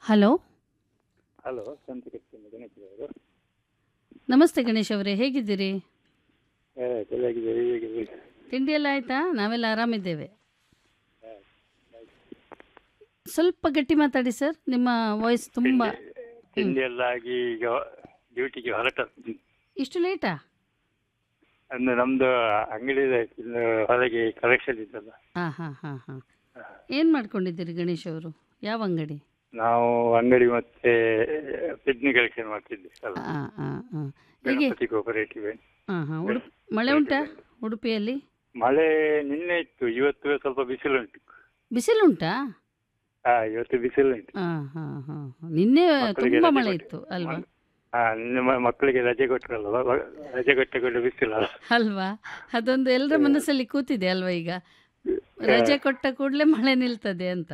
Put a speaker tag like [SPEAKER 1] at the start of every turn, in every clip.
[SPEAKER 1] Hello
[SPEAKER 2] hello ಸಂತಕೃಷ್ಣ Ganesh ಅವರು
[SPEAKER 1] ನಮಸ್ತೆ ಗಣೇಶ್ ಅವರೇ ಹೇಗಿದ್ದೀರಿ
[SPEAKER 2] ಚೆನ್ನಾಗಿದೆ ಹೇಗಿದೆ
[SPEAKER 1] ತಿಂಡಿ ಎಲ್ಲ ಆಯಿತಾ ನಾವೆಲ್ಲ ಆರಾಮಿದ್ದೇವೆ ಸ್ವಲ್ಪ ಗಟ್ಟಿ ಮಾತಾಡಿ ಸರ್ ನಿಮ್ಮ ವಾಯ್ಸ್ ತುಂಬ
[SPEAKER 2] ತಿಂಡಿ ಎಲ್ಲ ಆಗಿ ಈಗ ಡ್ಯೂಟಿಗೆ ಹೊರಟ
[SPEAKER 1] ಇಷ್ಟು ಲೇಟಾ
[SPEAKER 2] ಅಂದ್ರೆ ನಮ್ದು ಅಂಗಡಿ ಇದೆ ಇನ್ನು ಹೊರಗೆ ಕಲೆಕ್ಷನ್ ಇದ್ದಲ್ಲ
[SPEAKER 1] ಹಾಂ ಹಾಂ ಹಾಂ ಹಾಂ ಏನು ಮಾಡ್ಕೊಂಡಿದ್ದೀರಿ ಗಣೇಶ್ ಅವರು ಯಾವ ಅಂಗಡಿ
[SPEAKER 2] ನಾವು ಅಂಗಡಿ ಮತ್ತೆ ಪಿಡ್ನಿ ಕಲೆಕ್ಷನ್ ಮಾಡ್ತಿದ್ವಿ ಅಲ್ಲ
[SPEAKER 1] ಹಾಂ ಹಾಂ ಹಾಂ ಹೇಗೆ
[SPEAKER 2] ಗಣಪತಿ ಕೋಪರೇಟಿವ್
[SPEAKER 1] ಹಾಂ ಹಾಂ ಉಡುಪಿ ಮಳೆ ಉಂಟಾ ಉಡುಪಿಯಲ್ಲಿ
[SPEAKER 2] ಮಳೆ ನಿನ್ನೆ ಇತ್ತು ಇವತ್ತು ಸ್ವಲ್ಪ ಬಿಸಿಲು ಉಂಟು
[SPEAKER 1] ಬಿಸಿಲುಂಟಾ
[SPEAKER 2] ಹಾ ಇವತ್ತು ಬಿಸಿಲು ಉಂಟು
[SPEAKER 1] ಹಾಂ ಹಾಂ ಹಾಂ ನಿನ್ನೆ
[SPEAKER 2] ಮಕ್ಕಳಿಗೆ
[SPEAKER 1] ತುಂಬ
[SPEAKER 2] ರಜೆ
[SPEAKER 1] ಮಳೆ
[SPEAKER 2] ಕೊಟ್ಟು-
[SPEAKER 1] ಇತ್ತು ಅಲ್ವಾ
[SPEAKER 2] ಹಾ ನಿನ್ನೆ ಮ- ಮಕ್ಕಳಿಗೆ ರಜೆ ಕೊಟ್ಟರಲ್ಲ ವ- ವ- ರಜೆ ಕೊಟ್ಟ ಕೂಡ ಬಿಸಿಲಲ್ಲ
[SPEAKER 1] ಅಲ್ವಾ ಅದೊಂದು ಎಲ್ಲರ ಮನಸ್ಸಲ್ಲಿ ಕೂತಿದೆ ಅಲ್ವಾ ಈಗ ರಜೆ ಕೊಟ್ಟ ಕೂಡಲೇ ಮಳೆ ನಿಲ್ತದೆ ಅಂತ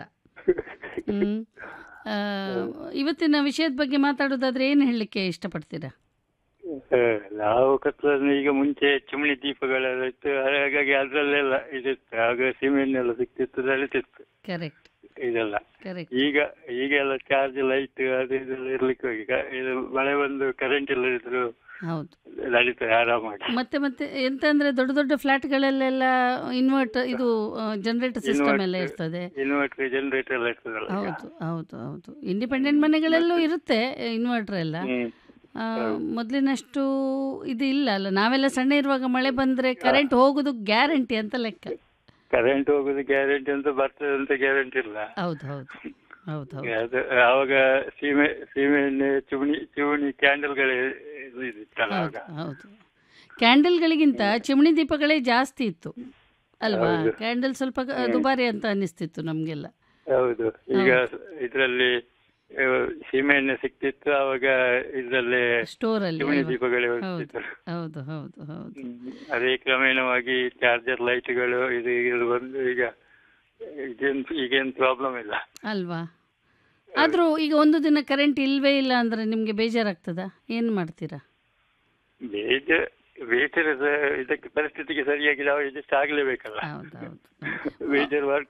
[SPEAKER 1] ಹ್ಮ್. ಆ, ಇವತ್ತಿನ ವಿಷಯದ ಬಗ್ಗೆ ಮಾತಾಡೋದಾದ್ರೆ ಏನು ಹೇಳಲಿಕ್ಕೆ ಇಷ್ಟಪಡ್ತೀರಾ
[SPEAKER 2] ಆ, ನಾವು ಕತ್ತಲನ್ನು ಈಗ ಮುಂಚೆ ಚಿಮಣಿ ದೀಪಗಳೆಲ್ಲ ಇತ್ತು ಹಾಗಾಗಿ ಅದರಲ್ಲೆಲ್ಲ ಇದಿತ್ತು ಆಗ ಸಿಮೆಂಟ್ನೆಲ್ಲ ಸಿಕ್ತಿತ್ತು ನಡೀತಿತ್ತು
[SPEAKER 1] ಕರೆಕ್ಟ್
[SPEAKER 2] ಇದೆಲ್ಲ
[SPEAKER 1] ಕರೆಕ್ಟ್
[SPEAKER 2] ಈಗ ಈಗ ಎಲ್ಲ ಚಾರ್ಜ್ ಲೈಟ್ ಅದು ಇದೆಲ್ಲ ಇರ್ಲಿಕ್ಕೆ ಹೋಗಿ ಕ- ಇದು ಮಳೆ ಬಂದು ಕರೆಂಟ್ ಇಲ್ಲ ಇದ್ರು
[SPEAKER 1] ಹೌದು
[SPEAKER 2] ನಡೀತದೆ ಆರಾಮಾಗಿ
[SPEAKER 1] ಮತ್ತೆ ಮತ್ತೆ ಎಂತ ಅಂದ್ರೆ ದೊಡ್ಡ ದೊಡ್ಡ ಫ್ಲಾಟ್ಗಳಲ್ಲೆಲ್ಲ ಇನ್ವರ್ಟ್ ಇದು ಜನರೇಟರ್ ಸಿಸ್ಟಮ್ ಎಲ್ಲ ಇರ್ತದೆ
[SPEAKER 2] ಇನ್ವರ್ಟರ್ ಜನರೇಟರ್ ಎಲ್ಲ ಇರ್ತದಲ್ಲ ಈಗ.
[SPEAKER 1] ಹೌದು ಹೌದು ಹೌದು ಇಂಡಿಪೆಂಡೆಂಟ್ ಮನೆಗಳಲ್ಲೂ ಇರುತ್ತೆ ಇನ್ವರ್ಟರ್ ಎಲ್ಲ
[SPEAKER 2] ಹ್ಮ್
[SPEAKER 1] ಆ, ಮೊದಲಿನಷ್ಟು ಇದು ಇಲ್ಲ ಅಲ್ಲ ನಾವೆಲ್ಲ ಸಣ್ಣ ಇರುವಾಗ ಮಳೆ ಬಂದ್ರೆ ಕರೆಂಟ್ ಹೋಗುದು ಗ್ಯಾರಂಟಿ ಅಂತ ಲೆಕ್ಕ
[SPEAKER 2] ಕರೆಂಟ್ ಹೋಗುದು ಗ್ಯಾರಂಟಿ ಅಂತ ಬರ್ತದೆ ಅಂತ ಗ್ಯಾರಂಟಿ ಇಲ್ಲ
[SPEAKER 1] ಹೌದು ಹೌದು ಹೌದು ಹೌದು
[SPEAKER 2] ಅದು ಆವಾಗ ಸೀಮೆ ಸೀಮೆಎಣ್ಣೆ ಚಿಮಣಿ ಚಿಮಣಿ ಕ್ಯಾಂಡಲ್ಗಳೇ ಇದು ಇತ್ತಲ್ಲ ಆವಾಗ
[SPEAKER 1] ಹೌದು ಹೌದು ಕ್ಯಾಂಡಲ್ಗಳಿಗಿಂತ ಚಿಮಣಿ ದೀಪಗಳೇ ಜಾಸ್ತಿ ಇತ್ತು ಅಲ್ವಾ
[SPEAKER 2] ಹೌದು.
[SPEAKER 1] ಕ್ಯಾಂಡಲ್ ಸ್ವಲ್ಪ ಗ- ದುಬಾರಿ ಅಂತ ಅನ್ನಿಸ್ತಿತ್ತು ನಮಗೆಲ್ಲ
[SPEAKER 2] ಹೌದು ಈಗ ಇದರಲ್ಲಿ ಸೀಮೆಎಣ್ಣೆ ಸಿಕ್ತಿತ್ತು ಅವಾಗ ಇದರಲ್ಲಿ
[SPEAKER 1] ಸ್ಟೋರಲ್ಲಿ
[SPEAKER 2] ಚಿಮಣಿ
[SPEAKER 1] ಅಲ್ವಾ?
[SPEAKER 2] ದೀಪಗಳೇ
[SPEAKER 1] ಹೌದು
[SPEAKER 2] ಹೋಗ್ತಿತ್ತು
[SPEAKER 1] ಹೌದು ಹೌದು ಹೌದು
[SPEAKER 2] ಹ್ಮ್. ಅದೇ ಕ್ರಮೇಣವಾಗಿ ಚಾರ್ಜರ್ ಲೈಟ್ಗಳು ಇದು ಇದು ಬಂದು ಈಗ ಈಗೇನು ಈಗೇನು ಪ್ರಾಬ್ಲಮ್ ಇಲ್ಲ
[SPEAKER 1] ಅಲ್ವಾ ಆದರೂ ಈಗ ಒಂದು ದಿನ ಕರೆಂಟ್ ಇಲ್ವೇ ಇಲ್ಲ ಅಂದರೆ ನಿಮಗೆ ಬೇಜಾರಾಗ್ತದಾ ಏನು ಮಾಡ್ತೀರಾ
[SPEAKER 2] ಬೇಜ ಬೇಜಾರು ಸ- ಇದಕ್ಕೆ ಪರಿಸ್ಥಿತಿಗೆ ಸರಿಯಾಗಿ ನಾವು ಅಡ್ಜಸ್ಟ್ ಆಗಲೇಬೇಕಲ್ಲ
[SPEAKER 1] ಹೌದು ಹೌದು
[SPEAKER 2] ಬೇಜಾರು ಮಾಡ್ಕೊಂಡು